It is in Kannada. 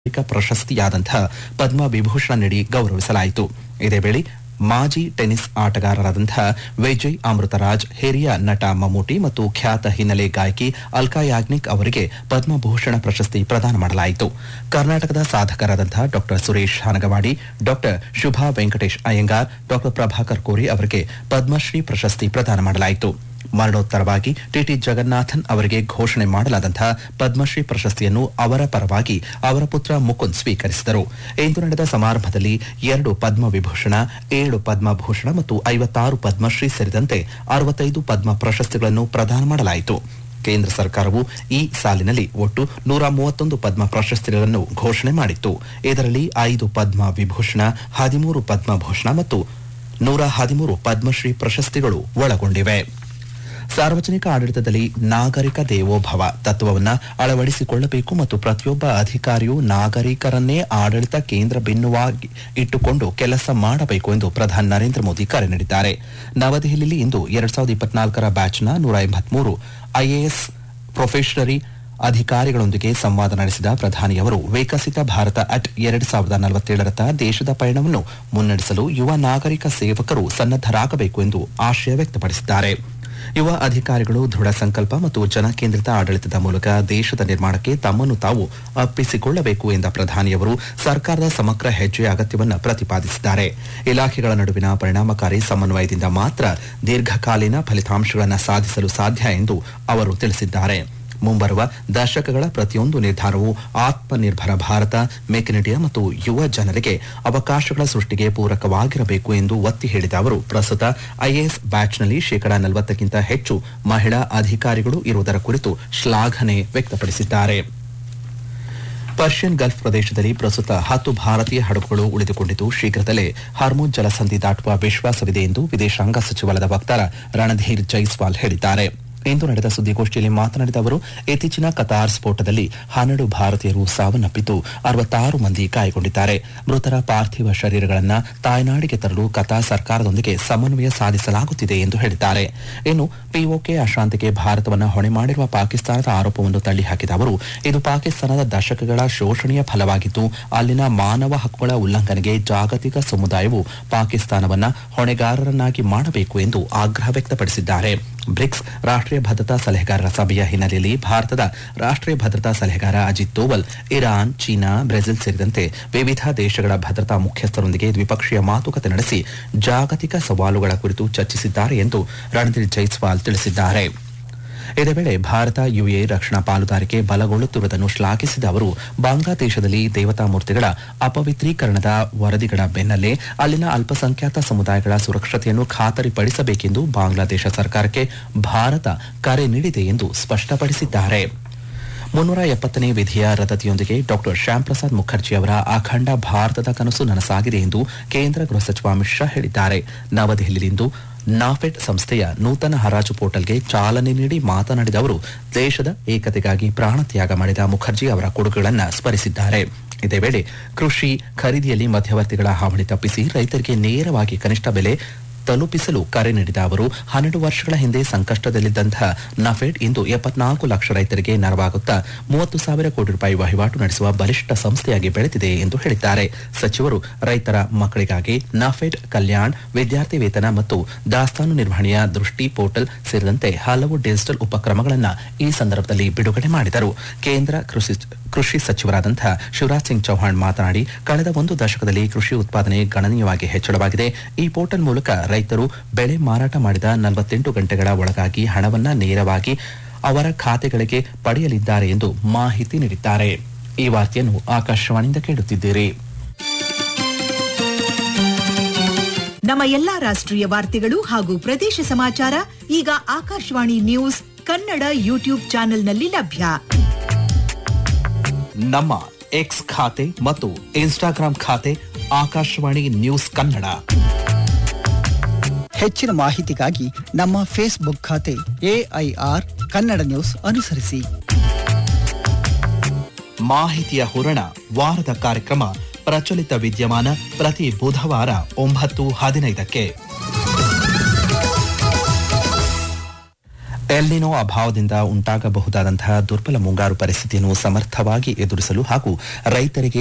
ನಾಗರಿಕ ಪ್ರಶಸ್ತಿಯಾದಂತಹ ಪದ್ಮ ವಿಭೂಷಣ ನೀಡಿ ಗೌರವಿಸಲಾಯಿತು ಇದೇ ವೇಳೆ ಮಾಜಿ ಟೆನ್ನಿಸ್ ಆಟಗಾರರಾದಂತಹ ವಿಜಯ್ ಅಮೃತರಾಜ್ ಹಿರಿಯ ನಟ ಮಮ್ಮೂಟಿ ಮತ್ತು ಖ್ಯಾತ ಹಿನ್ನೆಲೆ ಗಾಯಕಿ ಅಲ್ಕಾ ಯಾಗ್ನಿಕ್ ಅವರಿಗೆ ಪದ್ಮಭೂಷಣ ಪ್ರಶಸ್ತಿ ಪ್ರದಾನ ಮಾಡಲಾಯಿತು ಕರ್ನಾಟಕದ ಸಾಧಕರಾದಂತಹ doctor Suresh Hanagavadi doctor Shubha Venkatesh Iyengar doctor Prabhakar Kori ಅವರಿಗೆ ಪದ್ಮಶ್ರೀ ಪ್ರಶಸ್ತಿ ಪ್ರದಾನ ಮಾಡಲಾಯಿತು ಮರಣೋತ್ತರವಾಗಿ ಟಿಟಿ ಜಗನ್ನಾಥನ್ ಅವರಿಗೆ ಘೋಷಣೆ ಮಾಡಲಾದಂತಹ ಪದ್ಮಶ್ರೀ ಪ್ರಶಸ್ತಿಯನ್ನು ಅವರ ಪರವಾಗಿ ಅವರ ಪುತ್ರ ಮುಕುಂದ್ ಸ್ವೀಕರಿಸಿದರು ಇಂದು ನಡೆದ ಸಮಾರಂಭದಲ್ಲಿ ಎರಡು ಪದ್ಮ ವಿಭೂಷಣ ಏಳು ಪದ್ಮಭೂಷಣ ಮತ್ತು ಐವತ್ತಾರು ಪದ್ಮಶ್ರೀ ಸೇರಿದಂತೆ ಅರವತ್ತೈದು ಪದ್ಮ ಪ್ರಶಸ್ತಿಗಳನ್ನು ಪ್ರದಾನ ಮಾಡಲಾಯಿತು ಕೇಂದ್ರ ಸರ್ಕಾರವು ಈ ಸಾಲಿನಲ್ಲಿ ಒಟ್ಟು ನೂರ ಮೂವತ್ತೊಂದು ಪದ್ಮ ಪ್ರಶಸ್ತಿಗಳನ್ನು ಘೋಷಣೆ ಮಾಡಿತ್ತು ಇದರಲ್ಲಿ ಐದು ಪದ್ಮ ವಿಭೂಷಣ ಹದಿಮೂರು ಪದ್ಮಭೂಷಣ ಮತ್ತು ನೂರ ಹದಿಮೂರು ಪದ್ಮಶ್ರೀ ಪ್ರಶಸ್ತಿಗಳು ಒಳಗೊಂಡಿವೆ ಸಾರ್ವಜನಿಕ ಆಡಳಿತದಲ್ಲಿ ನಾಗರಿಕ ದೇವೋಭವ ತತ್ವವನ್ನು ಅಳವಡಿಸಿಕೊಳ್ಳಬೇಕು ಮತ್ತು ಪ್ರತಿಯೊಬ್ಬ ಅಧಿಕಾರಿಯು ನಾಗರಿಕರನ್ನೇ ಆಡಳಿತ ಕೇಂದ್ರ ಭಿನ್ನವಾಗಿ ಇಟ್ಟುಕೊಂಡು ಕೆಲಸ ಮಾಡಬೇಕು ಎಂದು ಪ್ರಧಾನಿ ನರೇಂದ್ರ ಮೋದಿ ಕರೆ ನೀಡಿದ್ದಾರೆ ನವದೆಹಲಿಯಲ್ಲಿ ಇಂದು ಎರಡ್ ಸಾವಿರದ ಇಪ್ಪತ್ನಾಲ್ಕರ ಬ್ಯಾಚ್ನ ನೂರ ಎಂಬತ್ಮೂರು ಐಎಎಸ್ ಪ್ರೊಫೆಷನರಿ ಅಧಿಕಾರಿಗಳೊಂದಿಗೆ ಸಂವಾದ ನಡೆಸಿದ ಪ್ರಧಾನಿಯವರು ವಿಕಸಿತ ಭಾರತ ಅಟ್ ಎರಡು ಸಾವಿರದ ನಲವತ್ತೇಳರತ್ತ ದೇಶದ ಪಯಣವನ್ನು ಮುನ್ನಡೆಸಲು ಯುವ ನಾಗರಿಕ ಸೇವಕರು ಸನ್ನದ್ದರಾಗಬೇಕು ಎಂದು ಆಶಯ ವ್ಯಕ್ತಪಡಿಸಿದ್ದಾರೆ ಯುವ ಅಧಿಕಾರಿಗಳು ದೃಢ ಸಂಕಲ್ಪ ಮತ್ತು ಜನಕೇಂದ್ರಿತ ಆಡಳಿತದ ಮೂಲಕ ದೇಶದ ನಿರ್ಮಾಣಕ್ಕೆ ತಮ್ಮನ್ನು ತಾವು ಅಪ್ಪಿಸಿಕೊಳ್ಳಬೇಕು ಎಂದ ಪ್ರಧಾನಿಯವರು ಸರ್ಕಾರದ ಸಮಗ್ರ ಹೆಜ್ಜೆಯ ಅಗತ್ಯವನ್ನು ಪ್ರತಿಪಾದಿಸಿದ್ದಾರೆ ಇಲಾಖೆಗಳ ನಡುವಿನ ಪರಿಣಾಮಕಾರಿ ಸಮನ್ವಯದಿಂದ ಮಾತ್ರ ದೀರ್ಘಕಾಲೀನ ಫಲಿತಾಂಶಗಳನ್ನು ಸಾಧಿಸಲು ಸಾಧ್ಯ ಎಂದು ಅವರು ತಿಳಿಸಿದ್ದಾರೆ ಮುಂಬರುವ ದಶಕಗಳ ಪ್ರತಿಯೊಂದು ನಿರ್ಧಾರವು Atmanirbhar Bharat make in India ಮತ್ತು ಯುವ ಜನರಿಗೆ ಅವಕಾಶಗಳ ಸೃಷ್ಟಿಗೆ ಪೂರಕವಾಗಿರಬೇಕು ಎಂದು ಒತ್ತಿ ಹೇಳಿದ ಅವರು ಪ್ರಸ್ತುತ ಐಎಎಸ್ ಬ್ಯಾಚ್ನಲ್ಲಿ ಶೇಕಡಾ ನಲವತ್ತಕ್ಕಿಂತ ಹೆಚ್ಚು ಮಹಿಳಾ ಅಧಿಕಾರಿಗಳು ಇರುವುದರ ಕುರಿತು ಶ್ಲಾಘನೆ ವ್ಯಕ್ತಪಡಿಸಿದ್ದಾರೆ ಪರ್ಷಿಯನ್ ಗಲ್ಫ್ ಪ್ರದೇಶದಲ್ಲಿ ಪ್ರಸ್ತುತ ಹತ್ತು ಭಾರತೀಯ ಹಡಗುಗಳು ಉಳಿದುಕೊಂಡಿದ್ದು ಶೀಘ್ರದಲ್ಲೇ ಹಾರ್ಮೋನ್ ಜಲಸಂಧಿ ದಾಟುವ ವಿಶ್ವಾಸವಿದೆ ಎಂದು ವಿದೇಶಾಂಗ ಸಚಿವಾಲಯದ ವಕ್ತಾರ ರಣಧೀರ್ ಜೈಸ್ವಾಲ್ ಹೇಳಿದ್ದಾರೆ ಇಂದು ನಡೆದ ಸುದ್ದಿಗೋಷ್ಠಿಯಲ್ಲಿ ಮಾತನಾಡಿದ ಅವರು ಇತ್ತೀಚಿನ ಕತಾರ್ ಸ್ಫೋಟದಲ್ಲಿ ಹನ್ನೆರಡು ಭಾರತೀಯರು ಸಾವನ್ನಪ್ಪಿದ್ದು ಅರವತ್ತಾರು ಮಂದಿ ಗಾಯಗೊಂಡಿದ್ದಾರೆ ಮೃತರ ಪಾರ್ಥಿವ ಶರೀರಗಳನ್ನು ತಾಯ್ನಾಡಿಗೆ ತರಲು ಕತಾರ್ ಸರ್ಕಾರದೊಂದಿಗೆ ಸಮನ್ವಯ ಸಾಧಿಸಲಾಗುತ್ತಿದೆ ಎಂದು ಹೇಳಿದ್ದಾರೆ ಇನ್ನು ಪಿಒಕೆ ಅಶಾಂತಿಗೆ ಭಾರತವನ್ನು ಹೊಣೆ ಮಾಡಿರುವ ಪಾಕಿಸ್ತಾನದ ಆರೋಪವನ್ನು ತಳ್ಳಿಹಾಕಿದ ಅವರು ಇದು ಪಾಕಿಸ್ತಾನದ ದಶಕಗಳ ಶೋಷಣೆಯ ಫಲವಾಗಿದ್ದು ಅಲ್ಲಿನ ಮಾನವ ಹಕ್ಕುಗಳ ಉಲ್ಲಂಘನೆಗೆ ಜಾಗತಿಕ ಸಮುದಾಯವು ಪಾಕಿಸ್ತಾನವನ್ನ ಹೊಣೆಗಾರರನ್ನಾಗಿ ಮಾಡಬೇಕು ಎಂದು ಆಗ್ರಹ ವ್ಯಕ್ತಪಡಿಸಿದ್ದಾರೆ ಬ್ರಿಕ್ಸ್ ರಾಷ್ಟ್ರೀಯ ಭದ್ರತಾ ಸಲಹೆಗಾರರ ಸಭೆಯ ಹಿನ್ನೆಲೆಯಲ್ಲಿ ಭಾರತದ ರಾಷ್ಟ್ರೀಯ ಭದ್ರತಾ ಸಲಹೆಗಾರ Ajit Doval Iran China Brazil ಸೇರಿದಂತೆ ವಿವಿಧ ದೇಶಗಳ ಭದ್ರತಾ ಮುಖ್ಯಸ್ಥರೊಂದಿಗೆ ದ್ವಿಪಕ್ಷೀಯ ಮಾತುಕತೆ ನಡೆಸಿ ಜಾಗತಿಕ ಸವಾಲುಗಳ ಕುರಿತು ಚರ್ಚಿಸಿದ್ದಾರೆ ಎಂದು ರಣಧೀರ್ ಜೈಸ್ವಾಲ್ ತಿಳಿಸಿದ್ದಾರೆ ಇದೇ ವೇಳೆ ಭಾರತ ಯುಎಇ ರಕ್ಷಣಾ ಪಾಲುದಾರಿಕೆ ಬಲಗೊಳ್ಳುತ್ತಿರುವುದನ್ನು ಶ್ಲಾಘಿಸಿದ ಅವರು ಬಾಂಗ್ಲಾದೇಶದಲ್ಲಿ ದೇವತಾ ಮೂರ್ತಿಗಳ ಅಪವಿತ್ರೀಕರಣದ ವರದಿಗಳ ಬೆನ್ನಲ್ಲೇ ಅಲ್ಲಿನ ಅಲ್ಪಸಂಖ್ಯಾತ ಸಮುದಾಯಗಳ ಸುರಕ್ಷತೆಯನ್ನು ಖಾತರಿಪಡಿಸಬೇಕೆಂದು ಬಾಂಗ್ಲಾದೇಶ ಸರ್ಕಾರಕ್ಕೆ ಭಾರತ ಕರೆ ನೀಡಿದೆ ಎಂದು ಸ್ಪಷ್ಟಪಡಿಸಿದ್ದಾರೆ ಮುನ್ನೂರ ಎಪ್ಪತ್ತನೇ ವಿಧಿಯ ರದ್ದತಿಯೊಂದಿಗೆ ಡಾಕ್ಟರ್ ಶ್ಯಾಮ್ ಪ್ರಸಾದ್ ಮುಖರ್ಜಿ ಅವರ ಅಖಂಡ ಭಾರತದ ಕನಸು ನನಸಾಗಿದೆ ಎಂದು ಕೇಂದ್ರ ಗೃಹ ಸಚಿವ ಅಮಿತ್ ಶಾ ಹೇಳಿದ್ದಾರೆ ನವದೆಹಲಿಯಲ್ಲಿಂದು ನಾಫೆಡ್ ಸಂಸ್ಥೆಯ ನೂತನ ಹರಾಜು ಪೋರ್ಟಲ್ಗೆ ಚಾಲನೆ ನೀಡಿ ಮಾತನಾಡಿದ ಅವರು ದೇಶದ ಏಕತೆಗಾಗಿ ಪ್ರಾಣತ್ಯಾಗ ಮಾಡಿದ ಮುಖರ್ಜಿ ಅವರ ಕೊಡುಗೆಗಳನ್ನು ಸ್ಮರಿಸಿದ್ದಾರೆ ಇದೇ ವೇಳೆ ಕೃಷಿ ಖರೀದಿಯಲ್ಲಿ ಮಧ್ಯವರ್ತಿಗಳ ಹಾವಳಿ ತಪ್ಪಿಸಿ ರೈತರಿಗೆ ನೇರವಾಗಿ ಕನಿಷ್ಠ ಬೆಲೆ ತಲುಪಿಸಲು ಕರೆ ನೀಡಿದ ಅವರು ಹನ್ನೆರಡು ವರ್ಷಗಳ ಹಿಂದೆ ಸಂಕಷ್ಟದಲ್ಲಿದ್ದಂತಹ ನಫೆಡ್ ಇಂದು ಎಪ್ಪತ್ನಾಲ್ಕು ಲಕ್ಷ ರೈತರಿಗೆ ನೆರವಾಗುತ್ತಾ ಮೂವತ್ತು ಸಾವಿರ ಕೋಟಿ ರೂಪಾಯಿ ವಹಿವಾಟು ನಡೆಸುವ ಬಲಿಷ್ಠ ಸಂಸ್ಥೆಯಾಗಿ ಬೆಳೆದಿದೆ ಎಂದು ಹೇಳಿದ್ದಾರೆ ಸಚಿವರು ರೈತರ ಮಕ್ಕಳಿಗಾಗಿ ನಫೆಡ್ ಕಲ್ಯಾಣ್ ವಿದ್ಯಾರ್ಥಿ ವೇತನ ಮತ್ತು ದಾಸ್ತಾನು ನಿರ್ವಹಣೆಯ ದೃಷ್ಟಿ ಪೋರ್ಟಲ್ ಸೇರಿದಂತೆ ಹಲವು ಡಿಜಿಟಲ್ ಉಪಕ್ರಮಗಳನ್ನು ಈ ಸಂದರ್ಭದಲ್ಲಿ ಬಿಡುಗಡೆ ಮಾಡಿದರು ಕೇಂದ್ರ ಕೃಷಿ ಕೃಷಿ ಸಚಿವರಾದಂತಹ ಶಿವರಾಜ್ ಸಿಂಗ್ ಚೌಹಾಣ್ ಮಾತನಾಡಿ ಕಳೆದ ಒಂದು ದಶಕದಲ್ಲಿ ಕೃಷಿ ಉತ್ಪಾದನೆ ಗಣನೀಯವಾಗಿ ಹೆಚ್ಚಳವಾಗಿದೆ ಈ ಪೋರ್ಟಲ್ ಮೂಲಕ ರೈತರು ಬೆಳೆ ಮಾರಾಟ ಮಾಡಿದ ನಲವತ್ತೆಂಟು ಗಂಟೆಗಳ ಒಳಗಾಗಿ ಹಣವನ್ನ ನೇರವಾಗಿ ಅವರ ಖಾತೆಗಳಿಗೆ ಪಡೆಯಲಿದ್ದಾರೆ ಎಂದು ಮಾಹಿತಿ ನೀಡಿದ್ದಾರೆ ಈ ವಾರ್ತೆಯನ್ನು ಆಕಾಶವಾಣಿಯಿಂದ ಕೇಳುತ್ತಿದ್ದೀರಿ ನಮ್ಮ ಎಲ್ಲಾ ರಾಷ್ಟ್ರೀಯ ವಾರ್ತೆಗಳು ಹಾಗೂ ಪ್ರದೇಶ ಸಮಾಚಾರ ಈಗ ಆಕಾಶವಾಣಿ ನ್ಯೂಸ್ ಕನ್ನಡ ಯೂಟ್ಯೂಬ್ ಚಾನೆಲ್ನಲ್ಲಿ ಲಭ್ಯ ನಮ್ಮ ಎಕ್ಸ್ ಖಾತೆ ಮತ್ತು ಇನ್ಸ್ಟಾಗ್ರಾಂ ಖಾತೆ ಆಕಾಶವಾಣಿ ನ್ಯೂಸ್ ಕನ್ನಡ ಹೆಚ್ಚಿನ ಮಾಹಿತಿಗಾಗಿ ನಮ್ಮ ಫೇಸ್ಬುಕ್ ಖಾತೆ ಎಐಆರ್ ಕನ್ನಡ ನ್ಯೂಸ್ ಅನುಸರಿಸಿ ಮಾಹಿತಿಯ ಹೂರಣ ವಾರದ ಕಾರ್ಯಕ್ರಮ ಪ್ರಚಲಿತ ವಿದ್ಯಮಾನ ಪ್ರತಿ ಬುಧವಾರ ಒಂಬತ್ತು ಹದಿನೈದಕ್ಕೆ ಎಲ್ಲಿನೋ ಅಭಾವದಿಂದ ಉಂಟಾಗಬಹುದಾದಂತಹ ದುರ್ಬಲ ಮುಂಗಾರು ಪರಿಸ್ಥಿತಿಯನ್ನು ಸಮರ್ಥವಾಗಿ ಎದುರಿಸಲು ಹಾಗೂ ರೈತರಿಗೆ